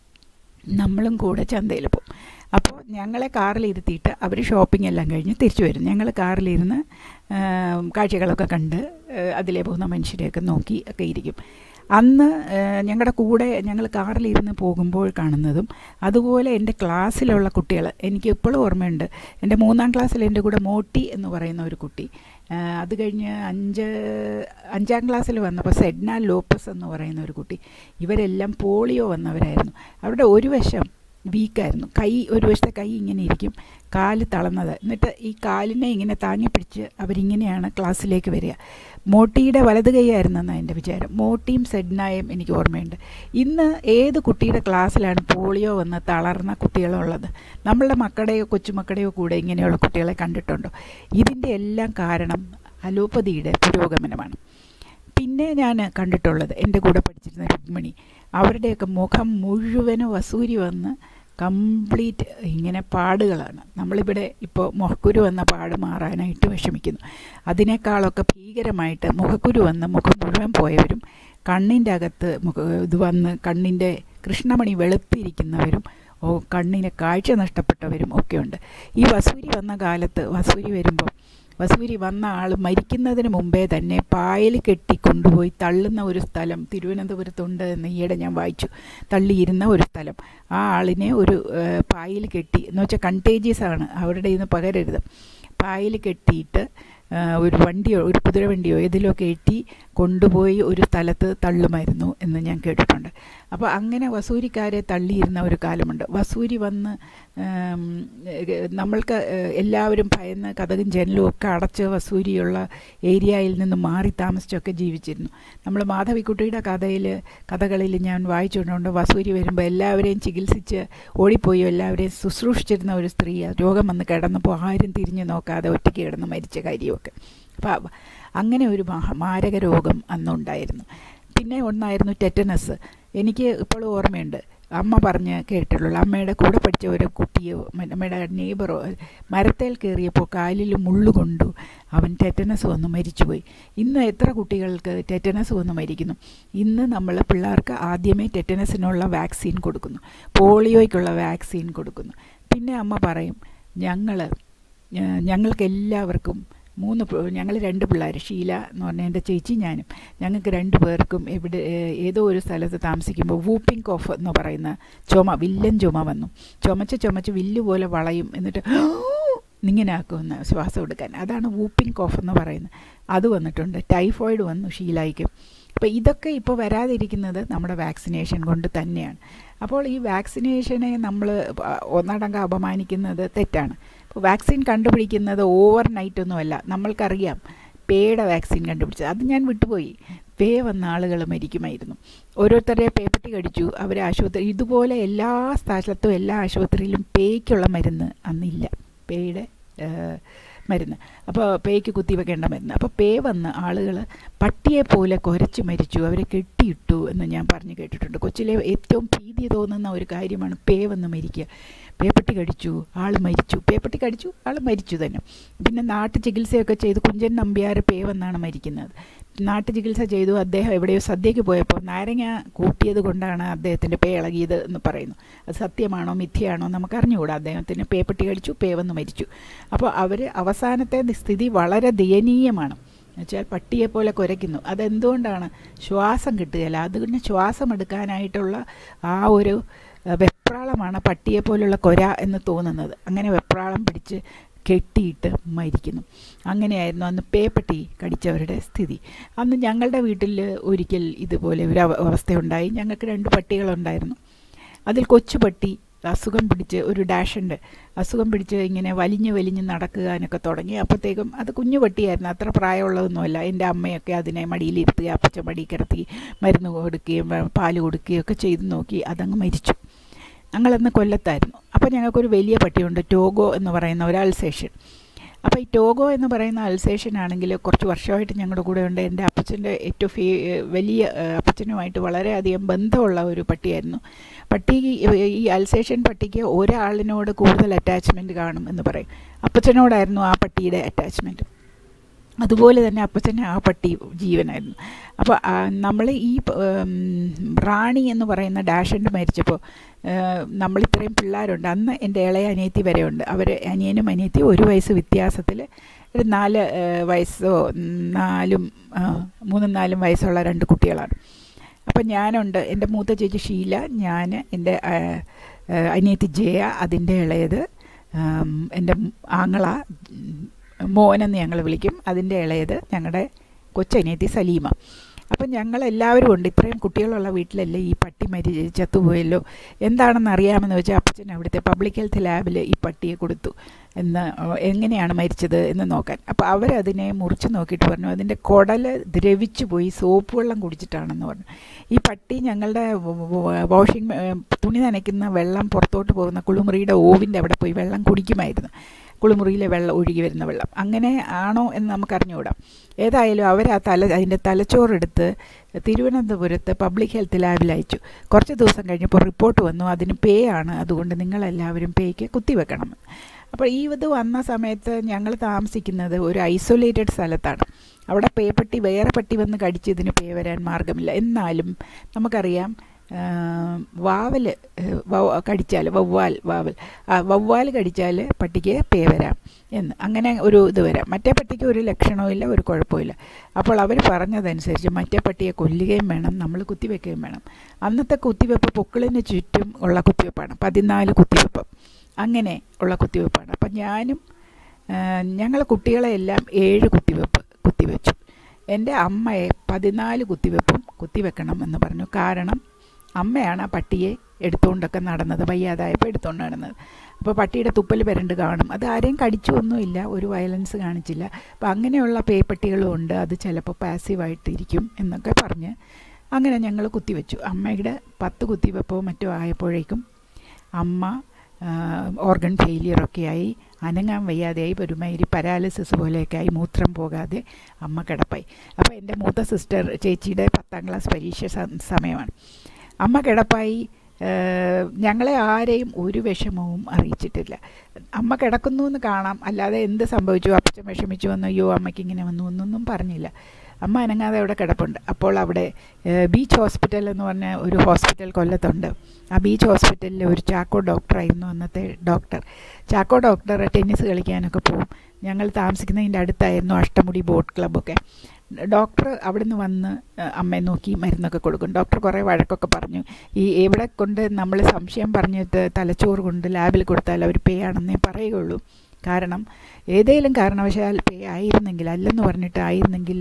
നമ്മളും കൂടെ ചന്തയിൽ പോകും അപ്പോൾ ഞങ്ങളെ കാറിലിരുത്തിയിട്ട് അവർ ഷോപ്പിംഗ് എല്ലാം കഴിഞ്ഞ് തിരിച്ചു വരും ഞങ്ങൾ കാറിലിരുന്ന് കാഴ്ചകളൊക്കെ കണ്ട് അതിലേ പോകുന്ന മനുഷ്യരെയൊക്കെ നോക്കി ഒക്കെ ഇരിക്കും അന്ന് ഞങ്ങളുടെ കൂടെ ഞങ്ങൾ കാറിലിരുന്ന് പോകുമ്പോൾ കാണുന്നതും അതുപോലെ എൻ്റെ ക്ലാസ്സിലുള്ള കുട്ടികൾ എനിക്ക് ഇപ്പോഴും ഓർമ്മയുണ്ട് എൻ്റെ മൂന്നാം ക്ലാസ്സിൽ എൻ്റെ കൂടെ മോട്ടി എന്ന് പറയുന്ന ഒരു കുട്ടി അത് കഴിഞ്ഞ് അഞ്ച് അഞ്ചാം ക്ലാസ്സിൽ വന്നപ്പോൾ സെഡ്ന ലോപ്പസ് എന്ന് പറയുന്ന ഒരു കുട്ടി ഇവരെല്ലാം പോളിയോ വന്നവരായിരുന്നു അവരുടെ ഒരു വശം വീക്കായിരുന്നു കൈ ഒരു വശത്തെ കൈ ഇങ്ങനെ ഇരിക്കും കാല് തളർന്നത് എന്നിട്ട് ഈ കാലിനെ ഇങ്ങനെ താങ്ങി പിടിച്ച് അവരിങ്ങനെയാണ് ക്ലാസ്സിലേക്ക് വരിക മോട്ടിയുടെ വലത് കൈയായിരുന്നെന്നാണ് എൻ്റെ വിചാരം മോട്ടിയും സെഡ്നായും എനിക്ക് ഓർമ്മയുണ്ട് ഇന്ന് ഏത് കുട്ടിയുടെ ക്ലാസ്സിലാണ് പോളിയോ വന്ന് തളർന്ന കുട്ടികളുള്ളത് നമ്മളുടെ മക്കളുടെയോ കൊച്ചുമക്കളുടെയോ കൂടെ ഇങ്ങനെയുള്ള കുട്ടികളെ കണ്ടിട്ടുണ്ടോ ഇതിൻ്റെ എല്ലാം കാരണം അലോപ്പതിയുടെ പുരോഗമനമാണ് പിന്നെ ഞാൻ കണ്ടിട്ടുള്ളത് എൻ്റെ കൂടെ പഠിച്ചിരുന്ന രുക്മിണി അവരുടെയൊക്കെ മുഖം മുഴുവനും വസൂരി വന്ന് കംപ്ലീറ്റ് ഇങ്ങനെ പാടുകളാണ് നമ്മളിവിടെ ഇപ്പോൾ മുഖക്കുരു വന്ന പാട് മാറാനായിട്ട് വിഷമിക്കുന്നു അതിനേക്കാളൊക്കെ ഭീകരമായിട്ട് മുഖക്കുരു വന്ന് മുഖം മുഴുവൻ പോയവരും കണ്ണിൻ്റെ അകത്ത് മുഖ ഇത് വന്ന് കണ്ണിൻ്റെ കൃഷ്ണമണി വെളുപ്പിരിക്കുന്നവരും ഓ കണ്ണിന് കാഴ്ച നഷ്ടപ്പെട്ടവരും ഒക്കെയുണ്ട് ഈ വസൂരി വന്ന കാലത്ത് വസൂരി വരുമ്പോൾ വസൂരി വന്ന ആൾ മരിക്കുന്നതിന് മുമ്പേ തന്നെ പായൽ കെട്ടി കൊണ്ടുപോയി തള്ളുന്ന ഒരു സ്ഥലം തിരുവനന്തപുരത്തുണ്ട് എന്ന് ഈയിടെ ഞാൻ വായിച്ചു തള്ളിയിരുന്ന ഒരു സ്ഥലം ആ ആളിനെ ഒരു പായൽ കെട്ടി എന്ന് വെച്ചാൽ കണ്ടേജിയസ് ആണ് അവരുടെ ഇന്ന് പകരരുത് പായൽ കെട്ടിയിട്ട് ഒരു വണ്ടിയോ ഒരു കുതിരവണ്ടിയോ ഇതിലോ കയറ്റി കൊണ്ടുപോയി ഒരു സ്ഥലത്ത് തള്ളുമായിരുന്നു എന്ന് ഞാൻ കേട്ടിട്ടുണ്ട് അപ്പോൾ അങ്ങനെ വസൂരിക്കാരെ തള്ളിയിരുന്ന ഒരു കാലമുണ്ട് വസൂരി വന്ന് നമ്മൾക്ക് എല്ലാവരും ഭയന്ന് കഥകും ജനലും ഒക്കെ അടച്ച് വസൂരിയുള്ള ഏരിയയിൽ നിന്ന് മാറി താമസിച്ചൊക്കെ ജീവിച്ചിരുന്നു നമ്മൾ മാധവിക്കുട്ടിയുടെ കഥയിൽ കഥകളിൽ ഞാൻ വായിച്ചിട്ടുണ്ട് വസൂരി വരുമ്പോൾ എല്ലാവരെയും ചികിത്സിച്ച് ഓടിപ്പോയി എല്ലാവരെയും ശുശ്രൂഷിച്ചിരുന്ന ഒരു സ്ത്രീ രോഗം വന്ന് കിടന്നപ്പോൾ ആരും തിരിഞ്ഞു നോക്കാതെ ഒറ്റയ്ക്ക് കിടന്ന് മരിച്ച കാര്യമൊക്കെ അപ്പോൾ അങ്ങനെ ഒരു മാരക രോഗം അന്നുണ്ടായിരുന്നു പിന്നെ ഒന്നായിരുന്നു ടെറ്റനസ് എനിക്ക് ഇപ്പോഴും ഓർമ്മയുണ്ട് അമ്മ പറഞ്ഞ് കേട്ടിട്ടുള്ളൂ അമ്മയുടെ കൂടെ പഠിച്ച ഒരു കുട്ടിയോ അമ്മയുടെ നെയ്ബറോ മരത്തേൽ കയറിയപ്പോൾ കാലിൽ മുള്ളുകൊണ്ടു അവൻ ടെറ്റനസ് വന്ന് മരിച്ചുപോയി ഇന്ന് എത്ര കുട്ടികൾക്ക് ടെറ്റനസ് വന്ന് മരിക്കുന്നു ഇന്ന് നമ്മൾ പിള്ളേർക്ക് ആദ്യമേ ടെറ്റനസിനുള്ള വാക്സിൻ കൊടുക്കുന്നു പോളിയോയ്ക്കുള്ള വാക്സിൻ കൊടുക്കുന്നു പിന്നെ അമ്മ പറയും ഞങ്ങൾ ഞങ്ങൾക്ക് എല്ലാവർക്കും മൂന്ന് ഞങ്ങൾ രണ്ട് പിള്ളേർ ഷീല എന്ന് പറഞ്ഞ എൻ്റെ ചേച്ചി ഞാനും ഞങ്ങൾക്ക് രണ്ട് പേർക്കും എവിടെ ഏതോ ഒരു സ്ഥലത്ത് താമസിക്കുമ്പോൾ വൂപ്പിംഗ് കോഫ് എന്ന് പറയുന്ന ചുമ വില്ലൻ ചുമ വന്നു ചുമച്ച് ചുമച്ച് വില്ല് പോലെ വളയും എന്നിട്ട് ഇങ്ങനെ ആക്കുമെന്ന് ശ്വാസം എടുക്കാൻ അതാണ് വൂപ്പിംഗ് കോഫ് എന്ന് പറയുന്നത് അത് വന്നിട്ടുണ്ട് ടൈഫോയിഡ് വന്നു ഷീലായിക്ക് അപ്പോൾ ഇതൊക്കെ ഇപ്പോൾ വരാതിരിക്കുന്നത് നമ്മുടെ വാക്സിനേഷൻ കൊണ്ട് തന്നെയാണ് അപ്പോൾ ഈ വാക്സിനേഷനെ നമ്മൾ ഒന്നടങ്കം അപമാനിക്കുന്നത് തെറ്റാണ് ഇപ്പോൾ വാക്സിൻ കണ്ടുപിടിക്കുന്നത് ഓവർ നൈറ്റൊന്നുമല്ല നമ്മൾക്കറിയാം പേയുടെ വാക്സിൻ കണ്ടുപിടിച്ചത് അത് ഞാൻ വിട്ടുപോയി പേ വന്ന ആളുകൾ മരിക്കുമായിരുന്നു ഓരോരുത്തരെ പേപ്പട്ടി കടിച്ചു അവർ ആശുപത്രി ഇതുപോലെ എല്ലാ സ്ഥലത്തും എല്ലാ ആശുപത്രിയിലും പേയ്ക്കുള്ള മരുന്ന് അന്നില്ല പേയുടെ മരുന്ന് അപ്പോൾ പേയ്ക്ക് കുത്തിവെക്കേണ്ട മരുന്ന് അപ്പോൾ പേ വന്ന് ആളുകൾ പട്ടിയെ പോലെ കുരച്ച് മരിച്ചു അവരെ കെട്ടിയിട്ടു എന്ന് ഞാൻ പറഞ്ഞു കേട്ടിട്ടുണ്ട് കൊച്ചിലെ ഏറ്റവും ഭീതി തോന്നുന്ന ഒരു കാര്യമാണ് പേ വന്ന് മരിക്കുക പേപ്പട്ടി കടിച്ചു ആൾ മരിച്ചു പേപ്പട്ടി കടിച്ചു ആൾ മരിച്ചു തന്നെ പിന്നെ നാട്ടു ചികിത്സയൊക്കെ ചെയ്ത് കുഞ്ചൻ നമ്പ്യാർ പേ വന്നാണ് മരിക്കുന്നത് നാട്ടു ചികിത്സ ചെയ്തു അദ്ദേഹം എവിടെയോ സദ്യയ്ക്ക് പോയപ്പോൾ നാരങ്ങ കൂട്ടിയത് കൊണ്ടാണ് അദ്ദേഹത്തിൻ്റെ പേ ഇളകിയത് എന്ന് പറയുന്നു അത് സത്യമാണോ മിഥ്യയാണോ നമുക്ക് അറിഞ്ഞുകൂടാ അദ്ദേഹത്തിന് പേപ്പട്ടി കടിച്ചു പേ വന്ന് മരിച്ചു അപ്പോൾ അവർ അവസാനത്തെ സ്ഥിതി വളരെ ദയനീയമാണ് എന്നുവെച്ചാൽ പട്ടിയെപ്പോലെ കുരയ്ക്കുന്നു അതെന്തുകൊണ്ടാണ് ശ്വാസം കിട്ടുകയില്ല അതുകൊണ്ട് ശ്വാസം എടുക്കാനായിട്ടുള്ള ആ ഒരു വെപ്രാളമാണ് പട്ടിയെപ്പോലുള്ള കൊര എന്ന് തോന്നുന്നത് അങ്ങനെ വെപ്രാളം പിടിച്ച് കെട്ടിയിട്ട് മരിക്കുന്നു അങ്ങനെയായിരുന്നു അന്ന് പേപ്പട്ടി കടിച്ചവരുടെ സ്ഥിതി അന്ന് ഞങ്ങളുടെ വീട്ടിൽ ഒരിക്കൽ ഇതുപോലെ ഒരു അവസ്ഥയുണ്ടായി ഞങ്ങൾക്ക് രണ്ട് പട്ടികളുണ്ടായിരുന്നു അതിൽ കൊച്ചു പട്ടി അസുഖം പിടിച്ച് ഒരു ഡാഷുണ്ട് അസുഖം പിടിച്ച് ഇങ്ങനെ വലിഞ്ഞ് വലിഞ്ഞ് നടക്കാനൊക്കെ തുടങ്ങി അപ്പോഴത്തേക്കും അത് കുഞ്ഞു പട്ടിയായിരുന്നു അത്ര പ്രായമുള്ളതൊന്നുമല്ല എൻ്റെ അമ്മയൊക്കെ അതിനെ മടിയിലിരുത്തി അപ്പച്ച മടി കിടത്തി മരുന്ന് കൊടുക്കുകയും പാല് കൊടുക്കുകയും ഒക്കെ ചെയ്ത് നോക്കി അതങ്ങ് മരിച്ചു ഞങ്ങളന്ന് കൊല്ലത്തായിരുന്നു അപ്പോൾ ഞങ്ങൾക്കൊരു വലിയ പട്ടിയുണ്ട് ടോഗോ എന്ന് പറയുന്ന ഒരു അൾസേഷൻ അപ്പോൾ ഈ ടോഗോ എന്ന് പറയുന്ന അൾസേഷൻ ആണെങ്കിൽ കുറച്ച് വർഷമായിട്ട് ഞങ്ങളുടെ കൂടെ ഉണ്ട് എൻ്റെ അപ്പച്ചൻ്റെ ഏറ്റവും ഫേ വലിയ അപ്പച്ചനുമായിട്ട് വളരെയധികം ബന്ധമുള്ള ഒരു പട്ടിയായിരുന്നു പട്ടി ഈ അൾസേഷൻ പട്ടിക്ക് ഒരാളിനോട് കൂടുതൽ അറ്റാച്ച്മെൻറ്റ് കാണും എന്ന് പറയും അപ്പച്ചനോടായിരുന്നു ആ പട്ടിയുടെ അറ്റാച്ച്മെൻറ്റ് അതുപോലെ തന്നെ അപ്പച്ചന് ആ പട്ടി ജീവനായിരുന്നു അപ്പോൾ നമ്മൾ ഈ റാണി എന്ന് പറയുന്ന ഡാഷൻ്റെ മരിച്ചപ്പോൾ നമ്മൾ ഇത്രയും പിള്ളേരുണ്ട് അന്ന് എൻ്റെ ഇളയ അനിയത്തി വരെ ഉണ്ട് അവർ അനിയനും അനിയത്തി ഒരു വയസ്സ് വ്യത്യാസത്തിൽ ഒരു നാല് വയസ്സോ നാലും മൂന്നും നാലും വയസ്സുള്ള രണ്ട് കുട്ടികളാണ് അപ്പം ഞാനുണ്ട് എൻ്റെ മൂത്ത ചേച്ചി ഷീല ഞാൻ എൻ്റെ അനിയത്തി ജയ അതിൻ്റെ ഇളയത് എൻ്റെ ആങ്ങള മോനെന്ന് ഞങ്ങൾ വിളിക്കും അതിൻ്റെ ഇളയത് ഞങ്ങളുടെ കൊച്ചനിയത്തി സലീമ അപ്പം ഞങ്ങളെല്ലാവരും ഉണ്ട് ഇത്രയും കുട്ടികളുള്ള വീട്ടിലല്ലേ ഈ പട്ടി മരി ചത്തുപോയല്ലോ എന്താണെന്ന് അറിയാമെന്ന് വെച്ചാൽ അപ്പച്ചൻ അവിടുത്തെ പബ്ലിക് ഹെൽത്ത് ലാബിൽ ഈ പട്ടിയെ കൊടുത്തു എന്ന് എങ്ങനെയാണ് മരിച്ചത് എന്ന് നോക്കാൻ അപ്പോൾ അവരതിനെ മുറിച്ച് നോക്കിയിട്ട് പറഞ്ഞു അതിൻ്റെ കുടൽ ദ്രവിച്ചു പോയി സോപ്പ് വെള്ളം കുടിച്ചിട്ടാണെന്ന് പറഞ്ഞു ഈ പട്ടി ഞങ്ങളുടെ വാഷിംഗ് തുണി നനയ്ക്കുന്ന വെള്ളം പുറത്തോട്ട് പോകുന്ന കുളിമുറിയുടെ ഓവിൻ്റെ അവിടെ പോയി വെള്ളം കുടിക്കുമായിരുന്നു കുളിമുറിയിലെ വെള്ളം ഒഴുകി വരുന്ന വെള്ളം അങ്ങനെ ആണോ എന്ന് നമുക്കറിഞ്ഞുകൂടാ ഏതായാലും അവർ ആ തല അതിൻ്റെ തലച്ചോറെടുത്ത് തിരുവനന്തപുരത്ത് പബ്ലിക് ഹെൽത്ത് ലാബിൽ അയച്ചു കുറച്ച് ദിവസം കഴിഞ്ഞപ്പോൾ റിപ്പോർട്ട് വന്നു അതിന് പേ ആണ് അതുകൊണ്ട് നിങ്ങളെല്ലാവരും പേയ്ക്ക് കുത്തിവെക്കണം അപ്പോൾ ഈ ഇത് വന്ന സമയത്ത് ഞങ്ങൾ താമസിക്കുന്നത് ഒരു ഐസൊലേറ്റഡ് സ്ഥലത്താണ് അവിടെ പേ പട്ടി വേറെ പട്ടി വന്ന് കടിച്ച് ഇതിന് പേ വരാൻ മാർഗമില്ല എന്നാലും നമുക്കറിയാം വാവൽ കടിച്ചാൽ വവ്വാൽ വാവൽ വവ്വാൽ കടിച്ചാൽ പട്ടിക്ക് പേ വരാം എന്ന് അങ്ങനെ ഒരു ഇത് വരാം മറ്റേ പട്ടിക്ക് ഒരു ലക്ഷണവും ഇല്ല ഒരു കുഴപ്പമില്ല അപ്പോൾ അവർ പറഞ്ഞതനുസരിച്ച് മറ്റേ പട്ടിയെ കൊല്ലുകയും വേണം നമ്മൾ കുത്തിവെക്കുകയും വേണം അന്നത്തെ കുത്തിവെപ്പ് പൊക്കിളിന് ചുറ്റും ഉള്ള കുത്തിവെപ്പാണ് പതിനാല് കുത്തിവെപ്പ് അങ്ങനെ ഉള്ള കുത്തിവെപ്പാണ് അപ്പം ഞാനും ഞങ്ങൾ കുട്ടികളെല്ലാം ഏഴ് കുത്തിവെപ്പ് കുത്തിവെച്ചു എൻ്റെ അമ്മയെ പതിനാല് കുത്തിവെപ്പും കുത്തിവെക്കണം എന്ന് പറഞ്ഞു കാരണം അമ്മയാണ് ആ പട്ടിയെ എടുത്തുകൊണ്ടൊക്കെ നടന്നത് വയ്യാതായപ്പോൾ എടുത്തുകൊണ്ട് നടന്നത് അപ്പോൾ പട്ടിയുടെ തുപ്പൽ വരണ്ട് കാണും അത് ആരെയും കടിച്ചൊന്നുമില്ല ഒരു വയലൻസ് കാണിച്ചില്ല അപ്പോൾ അങ്ങനെയുള്ള പേപ്പട്ടികളും ഉണ്ട് അത് ചിലപ്പോൾ പാസീവായിട്ടിരിക്കും എന്നൊക്കെ പറഞ്ഞ് അങ്ങനെ ഞങ്ങൾ കുത്തിവെച്ചു അമ്മയുടെ പത്ത് കുത്തിവെപ്പോ മറ്റോ ആയപ്പോഴേക്കും അമ്മ ഓർഗൻ ഫെയിലിയറൊക്കെ ആയി അനങ്ങാൻ വയ്യാതെയായി ഒരുമാതിരി പരാലിസിസ് പോലെയൊക്കെ ആയി മൂത്രം പോകാതെ അമ്മ കിടപ്പായി അപ്പോൾ എൻ്റെ മൂത്ത സിസ്റ്റർ ചേച്ചിയുടെ പത്താം ക്ലാസ് പരീക്ഷ സമയമാണ് അമ്മ കിടപ്പായി ഞങ്ങളെ ആരെയും ഒരു വിഷമവും അറിയിച്ചിട്ടില്ല അമ്മ കിടക്കുന്നു എന്ന് കാണാം അല്ലാതെ എന്ത് സംഭവിച്ചു അപ്പച്ചൻ വിഷമിച്ചു വന്നു അയ്യോ അമ്മയ്ക്ക് ഇങ്ങനെ വന്നു എന്നൊന്നും പറഞ്ഞില്ല അമ്മ അനങ്ങാതെ അവിടെ കിടപ്പുണ്ട് അപ്പോൾ അവിടെ ബീച്ച് ഹോസ്പിറ്റൽ എന്ന് പറഞ്ഞ ഒരു ഹോസ്പിറ്റൽ കൊല്ലത്തുണ്ട് ആ ബീച്ച് ഹോസ്പിറ്റലിലെ ഒരു ചാക്കോ ഡോക്ടറായിരുന്നു അന്നത്തെ ഡോക്ടർ ചാക്കോ ഡോക്ടർ ടെന്നീസ് കളിക്കാനൊക്കെ പോകും ഞങ്ങൾ താമസിക്കുന്നതിൻ്റെ അടുത്തായിരുന്നു അഷ്ടമുടി ബോട്ട് ക്ലബ്ബൊക്കെ ഡോക്ടർ അവിടുന്ന് വന്ന് അമ്മയെ നോക്കി മരുന്നൊക്കെ കൊടുക്കും ഡോക്ടർ കുറേ വഴക്കൊക്കെ പറഞ്ഞു ഈ എവിടെ കൊണ്ട് നമ്മൾ സംശയം പറഞ്ഞിട്ട് തലച്ചോറ് കൊണ്ട് ലാബിൽ കൊടുത്താൽ അവർ പേ ആണെന്നേ പറയുകയുള്ളൂ കാരണം ഏതെങ്കിലും കാരണവശാൽ പേ ആയിരുന്നെങ്കിൽ അല്ലെന്ന് പറഞ്ഞിട്ട് ആയിരുന്നെങ്കിൽ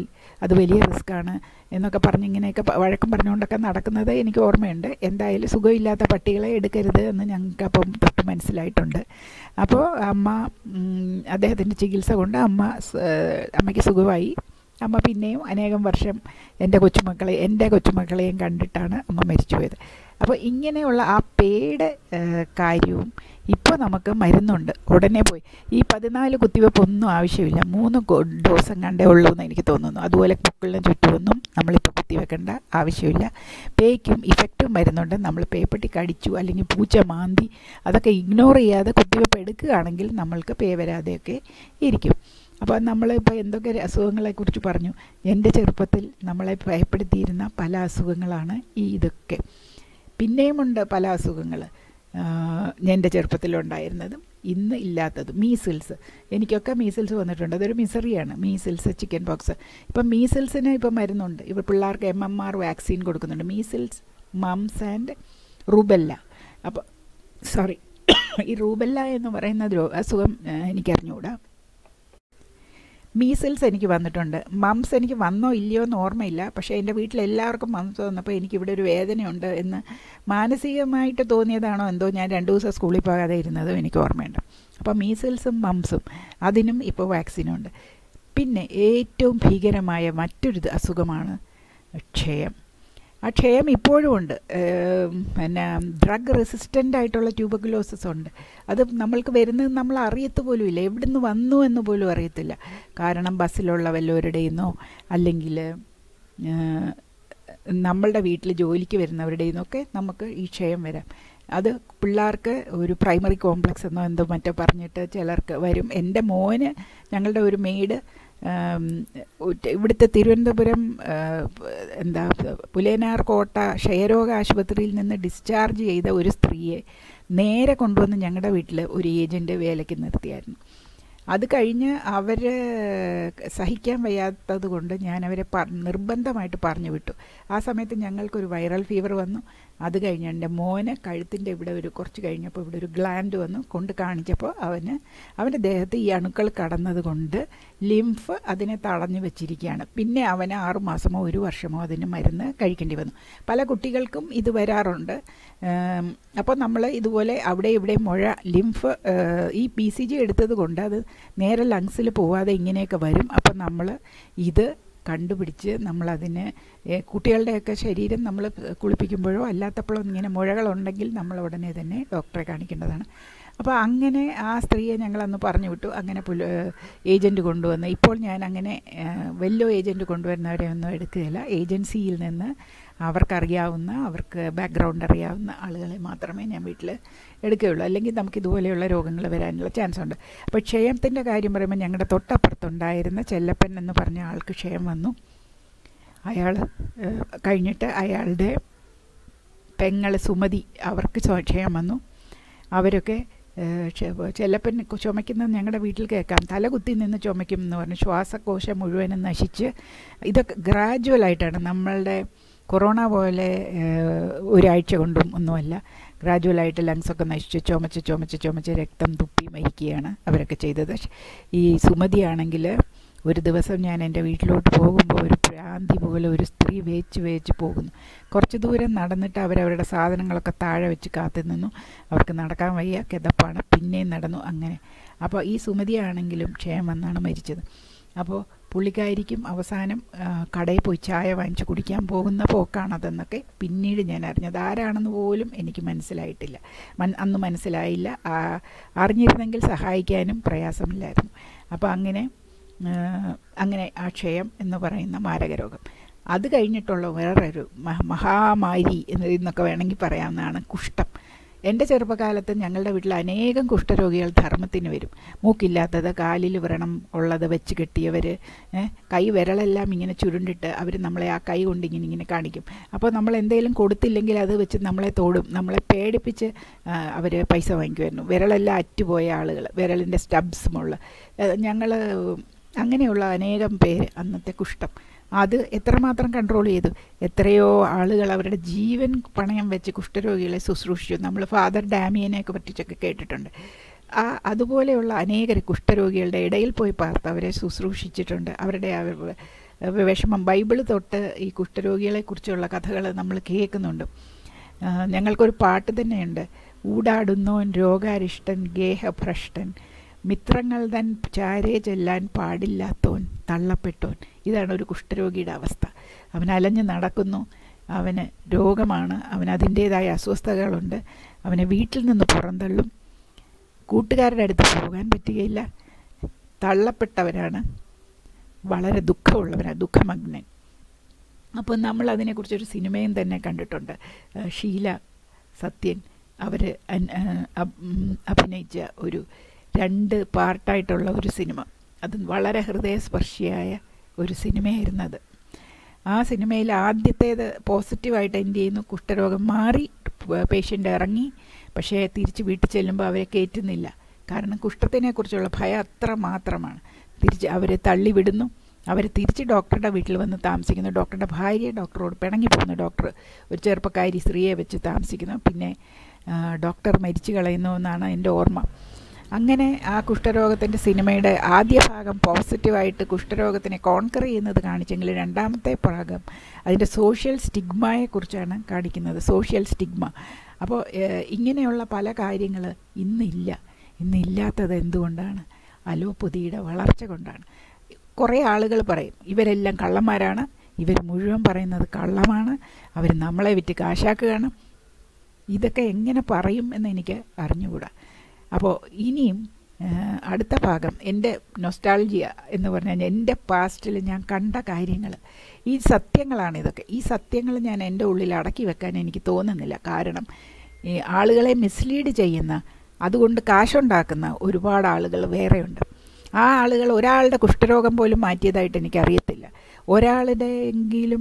അത് വലിയ റിസ്ക്കാണ് എന്നൊക്കെ പറഞ്ഞ് ഇങ്ങനെയൊക്കെ വഴക്കം പറഞ്ഞുകൊണ്ടൊക്കെ നടക്കുന്നത് എനിക്ക് ഓർമ്മയുണ്ട് എന്തായാലും സുഖമില്ലാത്ത പട്ടികളെ എടുക്കരുത് എന്ന് ഞങ്ങൾക്ക് അപ്പം തൊട്ട് മനസ്സിലായിട്ടുണ്ട് അപ്പോൾ അമ്മ അദ്ദേഹത്തിൻ്റെ ചികിത്സ കൊണ്ട് അമ്മ അമ്മയ്ക്ക് സുഖമായി അമ്മ പിന്നെയും അനേകം വർഷം എൻ്റെ കൊച്ചുമക്കളെ എൻ്റെ കൊച്ചുമക്കളെയും കണ്ടിട്ടാണ് അമ്മ മരിച്ചുപോയത് അപ്പോൾ ഇങ്ങനെയുള്ള ആ പേയുടെ കാര്യവും ഇപ്പോൾ നമുക്ക് മരുന്നുണ്ട് ഉടനെ പോയി ഈ പതിനാല് കുത്തിവെപ്പ് ഒന്നും ആവശ്യമില്ല മൂന്ന് ഡോസും കണ്ടേ ഉള്ളൂ എന്ന് എനിക്ക് തോന്നുന്നു അതുപോലെ പൊക്കിളിന് ചുറ്റുമൊന്നും നമ്മളിപ്പോൾ കുത്തിവെക്കേണ്ട ആവശ്യമില്ല പേയ്ക്കും ഇഫക്റ്റും മരുന്നുണ്ട് നമ്മൾ പേപ്പട്ടി കടിച്ചു അല്ലെങ്കിൽ പൂച്ച മാന്തി അതൊക്കെ ഇഗ്നോർ ചെയ്യാതെ കുത്തിവെപ്പ് എടുക്കുകയാണെങ്കിൽ നമ്മൾക്ക് പേ വരാതെയൊക്കെ ഇരിക്കും അപ്പോൾ നമ്മളിപ്പോൾ എന്തൊക്കെ അസുഖങ്ങളെക്കുറിച്ച് പറഞ്ഞു എൻ്റെ ചെറുപ്പത്തിൽ നമ്മളെ ഭയപ്പെടുത്തിയിരുന്ന പല അസുഖങ്ങളാണ് ഈ ഇതൊക്കെ പിന്നെയുമുണ്ട് പല അസുഖങ്ങൾ എൻ്റെ ചെറുപ്പത്തിലുണ്ടായിരുന്നതും ഇന്ന് ഇല്ലാത്തതും മീസിൽസ് എനിക്കൊക്കെ മീസിൽസ് വന്നിട്ടുണ്ട് അതൊരു മിസറിയാണ് മീസിൽസ് ചിക്കൻ പോക്സ് ഇപ്പം മീസിൽസിന് ഇപ്പം മരുന്നുണ്ട് ഇപ്പോൾ പിള്ളേർക്ക് എം എം ആർ വാക്സിൻ കൊടുക്കുന്നുണ്ട് മീസിൽസ് മംസ് ആൻഡ് റൂബെല്ല അപ്പോൾ സോറി ഈ റൂബെല്ല എന്ന് പറയുന്ന അസുഖം എനിക്കറിഞ്ഞുകൂടാ മീസിൽസ് എനിക്ക് വന്നിട്ടുണ്ട് മംസ് എനിക്ക് വന്നോ ഇല്ലയോ എന്ന് ഓർമ്മയില്ല പക്ഷേ എൻ്റെ വീട്ടിൽ എല്ലാവർക്കും മംസ് വന്നപ്പോൾ എനിക്കിവിടെ ഒരു വേദനയുണ്ട് എന്ന് മാനസികമായിട്ട് തോന്നിയതാണോ എന്തോ ഞാൻ രണ്ട് ദിവസം സ്കൂളിൽ പോകാതെ ഇരുന്നതും എനിക്ക് ഓർമ്മയുണ്ട് അപ്പോൾ മീസിൽസും മംസും അതിനും ഇപ്പോൾ വാക്സിനുണ്ട് പിന്നെ ഏറ്റവും ഭീകരമായ മറ്റൊരു അസുഖമാണ് ക്ഷയം ആ ക്ഷയം ഇപ്പോഴും ഉണ്ട് പിന്നെ ഡ്രഗ് റെസിസ്റ്റൻ്റ് ആയിട്ടുള്ള ട്യൂബക്കുലോസിസ് ഉണ്ട് അത് നമ്മൾക്ക് വരുന്നത് നമ്മൾ അറിയത്ത് പോലും ഇല്ല എവിടെ നിന്ന് വന്നു എന്ന് പോലും അറിയത്തില്ല കാരണം ബസ്സിലുള്ള വല്ലവരുടെയിൽ നിന്നോ അല്ലെങ്കിൽ നമ്മളുടെ വീട്ടിൽ ജോലിക്ക് വരുന്നവരുടെ നിന്നൊക്കെ നമുക്ക് ഈ ക്ഷയം വരാം അത് പിള്ളേർക്ക് ഒരു പ്രൈമറി കോംപ്ലക്സ് എന്നോ എന്തോ മറ്റോ പറഞ്ഞിട്ട് ചിലർക്ക് വരും എൻ്റെ മോന് ഞങ്ങളുടെ ഒരു മെയ്ഡ് ഇവിടുത്തെ തിരുവനന്തപുരം എന്താ പുലേനാർ കോട്ട ക്ഷയരോഗ ആശുപത്രിയിൽ നിന്ന് ഡിസ്ചാർജ് ചെയ്ത ഒരു സ്ത്രീയെ നേരെ കൊണ്ടുവന്ന് ഞങ്ങളുടെ വീട്ടിൽ ഒരു ഏജൻറ്റ് വേലയ്ക്ക് നിർത്തിയായിരുന്നു അത് കഴിഞ്ഞ് അവർ സഹിക്കാൻ വയ്യാത്തത് കൊണ്ട് ഞാൻ അവരെ നിർബന്ധമായിട്ട് പറഞ്ഞു വിട്ടു ആ സമയത്ത് ഞങ്ങൾക്കൊരു വൈറൽ ഫീവർ വന്നു അത് കഴിഞ്ഞ് എൻ്റെ മോന് കഴുത്തിൻ്റെ ഇവിടെ ഒരു കുറച്ച് കഴിഞ്ഞപ്പോൾ ഇവിടെ ഒരു ഗ്ലാൻഡ് വന്നു കൊണ്ട് കാണിച്ചപ്പോൾ അവന് അവൻ്റെ ദേഹത്ത് ഈ അണുക്കൾ കടന്നത് കൊണ്ട് ലിംഫ് അതിനെ തടഞ്ഞു വെച്ചിരിക്കുകയാണ് പിന്നെ അവന് ആറുമാസമോ ഒരു വർഷമോ അതിന് മരുന്ന് കഴിക്കേണ്ടി വന്നു പല കുട്ടികൾക്കും ഇത് വരാറുണ്ട് അപ്പോൾ നമ്മൾ ഇതുപോലെ അവിടെ ഇവിടെ മുഴ ലിംഫ് ഈ പി സി ജി എടുത്തത് കൊണ്ട് അത് നേരെ ലങ്സിൽ പോവാതെ ഇങ്ങനെയൊക്കെ വരും അപ്പം നമ്മൾ ഇത് കണ്ടുപിടിച്ച് നമ്മളതിന് കുട്ടികളുടെയൊക്കെ ശരീരം നമ്മൾ കുളിപ്പിക്കുമ്പോഴോ അല്ലാത്തപ്പോഴോ ഇങ്ങനെ മുഴകളുണ്ടെങ്കിൽ നമ്മൾ ഉടനെ തന്നെ ഡോക്ടറെ കാണിക്കേണ്ടതാണ് അപ്പോൾ അങ്ങനെ ആ സ്ത്രീയെ ഞങ്ങളന്ന് പറഞ്ഞു വിട്ടു അങ്ങനെ പുല ഏജൻറ്റ് കൊണ്ടുവന്ന് ഇപ്പോൾ ഞാൻ അങ്ങനെ വലിയ ഏജൻറ്റ് കൊണ്ടുവരുന്നവരെ ഒന്നും എടുക്കുകയില്ല ഏജൻസിയിൽ നിന്ന് അവർക്കറിയാവുന്ന അവർക്ക് ബാക്ക്ഗ്രൗണ്ട് അറിയാവുന്ന ആളുകളെ മാത്രമേ ഞാൻ വീട്ടിൽ എടുക്കുകയുള്ളൂ അല്ലെങ്കിൽ നമുക്ക് ഇതുപോലെയുള്ള രോഗങ്ങൾ വരാനുള്ള ചാൻസ് ഉണ്ട് അപ്പോൾ ക്ഷയത്തിൻ്റെ കാര്യം പറയുമ്പോൾ ഞങ്ങളുടെ തൊട്ടപ്പുറത്തുണ്ടായിരുന്ന ചെല്ലപ്പൻ എന്ന് പറഞ്ഞ ആൾക്ക് ക്ഷയം വന്നു അയാൾ കഴിഞ്ഞിട്ട് അയാളുടെ പെങ്ങൾ സുമതി അവർക്ക് ക്ഷയം വന്നു അവരൊക്കെ ചെല്ലപ്പൻ ചുമക്കുന്നത് ഞങ്ങളുടെ വീട്ടിൽ കേൾക്കാം തലകുത്തി നിന്ന് ചുമയ്ക്കും എന്ന് പറഞ്ഞ് ശ്വാസകോശം മുഴുവനും നശിച്ച് ഇതൊക്കെ ഗ്രാജുവലായിട്ടാണ് നമ്മളുടെ കൊറോണ പോലെ ഒരാഴ്ച കൊണ്ടും ഒന്നുമല്ല ഗ്രാജുവലായിട്ട് ലങ്സൊക്കെ നശിച്ച് ചുമച്ച് ചുമച്ച് ചുമച്ച് രക്തം തുപ്പി മരിക്കുകയാണ് അവരൊക്കെ ചെയ്തത് ഈ സുമതിയാണെങ്കിൽ ഒരു ദിവസം ഞാൻ എൻ്റെ വീട്ടിലോട്ട് പോകുമ്പോൾ ഒരു ഭ്രാന്തി പോലെ ഒരു സ്ത്രീ വേച്ച് വേച്ച് പോകുന്നു കുറച്ച് ദൂരം നടന്നിട്ട് അവരവരുടെ സാധനങ്ങളൊക്കെ താഴെ വെച്ച് കാത്തു നിന്നു അവർക്ക് നടക്കാൻ വയ്യ കിതപ്പാണ് പിന്നെയും നടന്നു അങ്ങനെ അപ്പോൾ ഈ സുമതിയാണെങ്കിലും ക്ഷയം വന്നാണ് മരിച്ചത് അപ്പോൾ പുള്ളിക്കാരിക്കും അവസാനം കടയിൽ പോയി ചായ വാങ്ങിച്ച് കുടിക്കാൻ പോകുന്ന പോക്കാണതെന്നൊക്കെ പിന്നീട് ഞാൻ അറിഞ്ഞത് ആരാണെന്ന് പോലും എനിക്ക് മനസ്സിലായിട്ടില്ല അന്ന് മനസ്സിലായില്ല അറിഞ്ഞിരുന്നെങ്കിൽ സഹായിക്കാനും പ്രയാസമില്ലായിരുന്നു അപ്പോൾ അങ്ങനെ അങ്ങനെ ആ ക്ഷയം എന്ന് പറയുന്ന മാരകരോഗം അത് കഴിഞ്ഞിട്ടുള്ള വേറൊരു മഹാമാരി എന്നൊക്കെ വേണമെങ്കിൽ പറയാവുന്നതാണ് കുഷ്ഠം എൻ്റെ ചെറുപ്പകാലത്ത് ഞങ്ങളുടെ വീട്ടിൽ അനേകം കുഷ്ഠരോഗികൾ ധർമ്മത്തിന് വരും മൂക്കില്ലാത്തത് കാലിൽ വ്രണം ഉള്ളത് വെച്ച് കെട്ടിയവർ കൈ വിരളെല്ലാം ഇങ്ങനെ ചുരുണ്ടിട്ട് അവർ നമ്മളെ ആ കൈ കൊണ്ട് ഇങ്ങനെ ഇങ്ങനെ കാണിക്കും അപ്പോൾ നമ്മൾ എന്തെങ്കിലും കൊടുത്തില്ലെങ്കിൽ അത് വെച്ച് നമ്മളെ തോടും നമ്മളെ പേടിപ്പിച്ച് അവർ പൈസ വാങ്ങിക്കുമായിരുന്നു വിരളെല്ലാം അറ്റുപോയ ആളുകൾ വിരലിൻ്റെ സ്റ്റബ്സുമുള്ള ഞങ്ങൾ അങ്ങനെയുള്ള അനേകം പേര് അന്നത്തെ കുഷ്ഠം അത് എത്രമാത്രം കൺട്രോൾ ചെയ്തു എത്രയോ ആളുകൾ അവരുടെ ജീവൻ പണയം വെച്ച് കുഷ്ഠരോഗികളെ ശുശ്രൂഷിച്ചു നമ്മൾ ഫാദർ ഡാമിയനെയൊക്കെ പറ്റിച്ചൊക്കെ കേട്ടിട്ടുണ്ട് ആ അതുപോലെയുള്ള അനേകർ കുഷ്ഠരോഗികളുടെ ഇടയിൽ പോയി പാർത്ത് അവരെ ശുശ്രൂഷിച്ചിട്ടുണ്ട് അവരുടെ വിഷമം ബൈബിള് തൊട്ട് ഈ കുഷ്ഠരോഗികളെക്കുറിച്ചുള്ള കഥകൾ നമ്മൾ കേൾക്കുന്നുണ്ട് ഞങ്ങൾക്കൊരു പാട്ട് തന്നെയുണ്ട് ഊടാടുന്നോൻ രോഗാരിഷ്ടൻ ഗേഹഭ്രഷ്ടൻ മിത്രങ്ങൾ തൻ ചാരേ ചെല്ലാൻ പാടില്ലാത്തോൻ തള്ളപ്പെട്ടോൻ ഇതാണ് ഒരു കുഷ്ഠരോഗിയുടെ അവസ്ഥ അവൻ അലഞ്ഞ് നടക്കുന്നു അവന് രോഗമാണ് അവന് അതിൻ്റേതായ അസ്വസ്ഥതകളുണ്ട് അവനെ വീട്ടിൽ നിന്ന് പുറന്തള്ളും കൂട്ടുകാരുടെ അടുത്ത് പോകാൻ പറ്റുകയില്ല തള്ളപ്പെട്ടവരാണ് വളരെ ദുഃഖമുള്ളവരാണ് ദുഃഖമഗ്നൻ അപ്പോൾ നമ്മൾ അതിനെക്കുറിച്ചൊരു സിനിമയും തന്നെ കണ്ടിട്ടുണ്ട് ഷീല സത്യൻ അവർ അഭിനയിച്ച ഒരു രണ്ട് പാർട്ടായിട്ടുള്ള ഒരു സിനിമ അത് വളരെ ഹൃദയസ്പർശിയായ ഒരു സിനിമയായിരുന്നത് ആ സിനിമയിൽ ആദ്യത്തേത് പോസിറ്റീവായിട്ട് എൻഡ് ചെയ്യുന്നു കുഷ്ഠരോഗം മാറി പേഷ്യൻ്റ് ഇറങ്ങി പക്ഷേ തിരിച്ച് വീട്ടിൽ ചെല്ലുമ്പോൾ അവരെ കയറ്റുന്നില്ല കാരണം കുഷ്ഠത്തിനെക്കുറിച്ചുള്ള ഭയം അത്ര മാത്രമാണ് തിരിച്ച് അവരെ തള്ളിവിടുന്നു അവർ തിരിച്ച് ഡോക്ടറുടെ വീട്ടിൽ വന്ന് താമസിക്കുന്നു ഡോക്ടറുടെ ഭാര്യ ഡോക്ടറോട് പിണങ്ങി പോകുന്നു ഡോക്ടർ ഒരു ചെറുപ്പക്കാരി സ്ത്രീയെ വെച്ച് താമസിക്കുന്നു പിന്നെ ഡോക്ടർ മരിച്ചു കളയുന്നു എന്നാണ് എൻ്റെ ഓർമ്മ അങ്ങനെ ആ കുഷ്ഠരോഗത്തിൻ്റെ സിനിമയുടെ ആദ്യ ഭാഗം പോസിറ്റീവായിട്ട് കുഷ്ഠരോഗത്തിനെ കോൺകർ ചെയ്യുന്നത് കാണിച്ചെങ്കിൽ രണ്ടാമത്തെ ഭാഗം അതിൻ്റെ സോഷ്യൽ സ്റ്റിഗ്മയെക്കുറിച്ചാണ് കാണിക്കുന്നത് സോഷ്യൽ സ്റ്റിഗ്മ അപ്പോൾ ഇങ്ങനെയുള്ള പല കാര്യങ്ങൾ ഇന്നില്ല ഇന്നില്ലാത്തത് എന്തുകൊണ്ടാണ് അലോപ്പതിയുടെ വളർച്ച കൊണ്ടാണ് കുറേ ആളുകൾ പറയും ഇവരെല്ലാം കള്ളന്മാരാണ് ഇവർ മുഴുവൻ പറയുന്നത് കള്ളമാണ് അവർ നമ്മളെ വിറ്റ് കാശാക്കുകയാണ് ഇതൊക്കെ എങ്ങനെ പറയും എന്ന് എനിക്ക് അറിഞ്ഞുകൂടാ അപ്പോൾ ഇനിയും അടുത്ത ഭാഗം എൻ്റെ നൊസ്റ്റാൾജിയ എന്ന് പറഞ്ഞാൽ എൻ്റെ പാസ്റ്റിൽ ഞാൻ കണ്ട കാര്യങ്ങൾ ഈ സത്യങ്ങളാണ് ഇതൊക്കെ ഈ സത്യങ്ങൾ ഞാൻ എൻ്റെ ഉള്ളിൽ അടക്കി വെക്കാൻ എനിക്ക് തോന്നുന്നില്ല കാരണം ഈ ആളുകളെ മിസ്ലീഡ് ചെയ്യുന്ന അതുകൊണ്ട് കാശുണ്ടാക്കുന്ന ഒരുപാട് ആളുകൾ വേറെയുണ്ട് ആ ആളുകൾ ഒരാളുടെ കുഷ്ഠരോഗം പോലും മാറ്റിയതായിട്ട് എനിക്കറിയത്തില്ല ഒരാളുടെ എങ്കിലും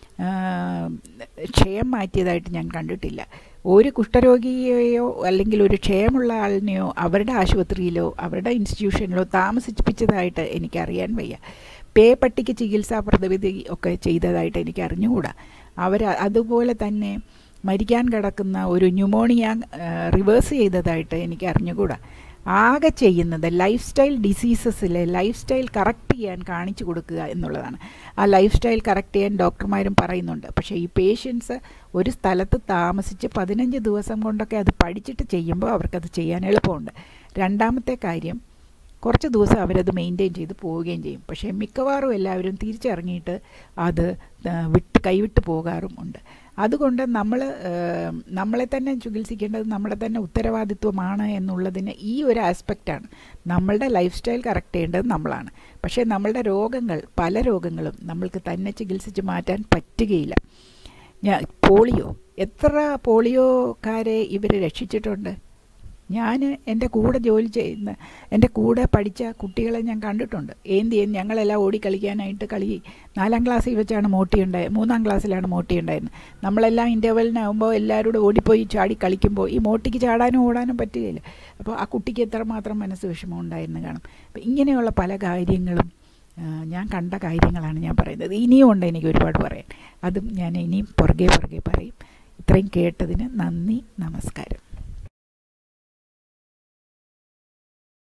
ക്ഷയം മാറ്റിയതായിട്ട് ഞാൻ കണ്ടിട്ടില്ല ഒരു കുഷ്ഠരോഗിയെയോ അല്ലെങ്കിൽ ഒരു ക്ഷയമുള്ള ആളിനെയോ അവരുടെ ആശുപത്രിയിലോ അവരുടെ ഇൻസ്റ്റിറ്റ്യൂഷനിലോ താമസിപ്പിച്ചതായിട്ട് എനിക്കറിയാൻ വയ്യ പേ പട്ടിക്ക് ചികിത്സാ പ്രതിവിധി ഒക്കെ ചെയ്തതായിട്ട് എനിക്ക് അറിഞ്ഞുകൂടാ അവർ അതുപോലെ തന്നെ മരിക്കാൻ കിടക്കുന്ന ഒരു ന്യൂമോണിയ റിവേഴ്സ് ചെയ്തതായിട്ട് എനിക്ക് അറിഞ്ഞുകൂടാ ആകെ ചെയ്യുന്നത് ലൈഫ് സ്റ്റൈൽ ഡിസീസസിലെ ലൈഫ് സ്റ്റൈൽ കറക്റ്റ് ചെയ്യാൻ കാണിച്ചു കൊടുക്കുക എന്നുള്ളതാണ് ആ ലൈഫ് സ്റ്റൈൽ കറക്റ്റ് ചെയ്യാൻ ഡോക്ടർമാരും പറയുന്നുണ്ട് പക്ഷേ ഈ പേഷ്യൻസ് ഒരു സ്ഥലത്ത് താമസിച്ച് പതിനഞ്ച് ദിവസം കൊണ്ടൊക്കെ അത് പഠിച്ചിട്ട് ചെയ്യുമ്പോൾ അവർക്കത് ചെയ്യാൻ എളുപ്പമുണ്ട് രണ്ടാമത്തെ കാര്യം കുറച്ച് ദിവസം അവരത് മെയിൻറ്റെയിൻ ചെയ്ത് പോവുകയും ചെയ്യും പക്ഷേ മിക്കവാറും എല്ലാവരും തിരിച്ചിറങ്ങിയിട്ട് അത് വിട്ട് കൈവിട്ട് പോകാറും ഉണ്ട് അതുകൊണ്ട് നമ്മൾ നമ്മളെ തന്നെ ചികിത്സിക്കേണ്ടത് നമ്മുടെ തന്നെ ഉത്തരവാദിത്വമാണ് എന്നുള്ളതിന് ഈ ഒരു ആസ്പെക്റ്റാണ് നമ്മളുടെ ലൈഫ് സ്റ്റൈൽ കറക്റ്റ് ചെയ്യേണ്ടത് നമ്മളാണ് പക്ഷേ നമ്മളുടെ രോഗങ്ങൾ പല രോഗങ്ങളും നമ്മൾക്ക് തന്നെ ചികിത്സിച്ച് മാറ്റാൻ പറ്റുകയില്ല ഞാൻ പോളിയോ എത്ര പോളിയോക്കാരെ ഇവർ രക്ഷിച്ചിട്ടുണ്ട് ഞാൻ എൻ്റെ കൂടെ ജോലി ചെയ്യുന്ന എൻ്റെ കൂടെ പഠിച്ച കുട്ടികളെ ഞാൻ കണ്ടിട്ടുണ്ട് ഏന്തി ഞങ്ങളെല്ലാം ഓടി കളിക്കാനായിട്ട് കളി നാലാം ക്ലാസ്സിൽ വെച്ചാണ് മോട്ടി ഉണ്ടായത് മൂന്നാം ക്ലാസ്സിലാണ് മോട്ടി ഉണ്ടായിരുന്നത് നമ്മളെല്ലാം ഇൻ്റർവെലിനാകുമ്പോൾ എല്ലാവരും കൂടെ ഓടിപ്പോയി ചാടി കളിക്കുമ്പോൾ ഈ മോട്ടിക്ക് ചാടാനും ഓടാനും പറ്റുകയില്ല അപ്പോൾ ആ കുട്ടിക്ക് എത്രമാത്രം മനസ്സ് വിഷമം ഉണ്ടായിരുന്നു കാണും അപ്പം ഇങ്ങനെയുള്ള പല കാര്യങ്ങളും ഞാൻ കണ്ട കാര്യങ്ങളാണ് ഞാൻ പറയുന്നത് ഇനിയും ഉണ്ട് എനിക്ക് ഒരുപാട് പറയാൻ അതും ഞാൻ ഇനിയും പുറകെ പുറകെ പറയും ഇത്രയും കേട്ടതിന് നന്ദി നമസ്കാരം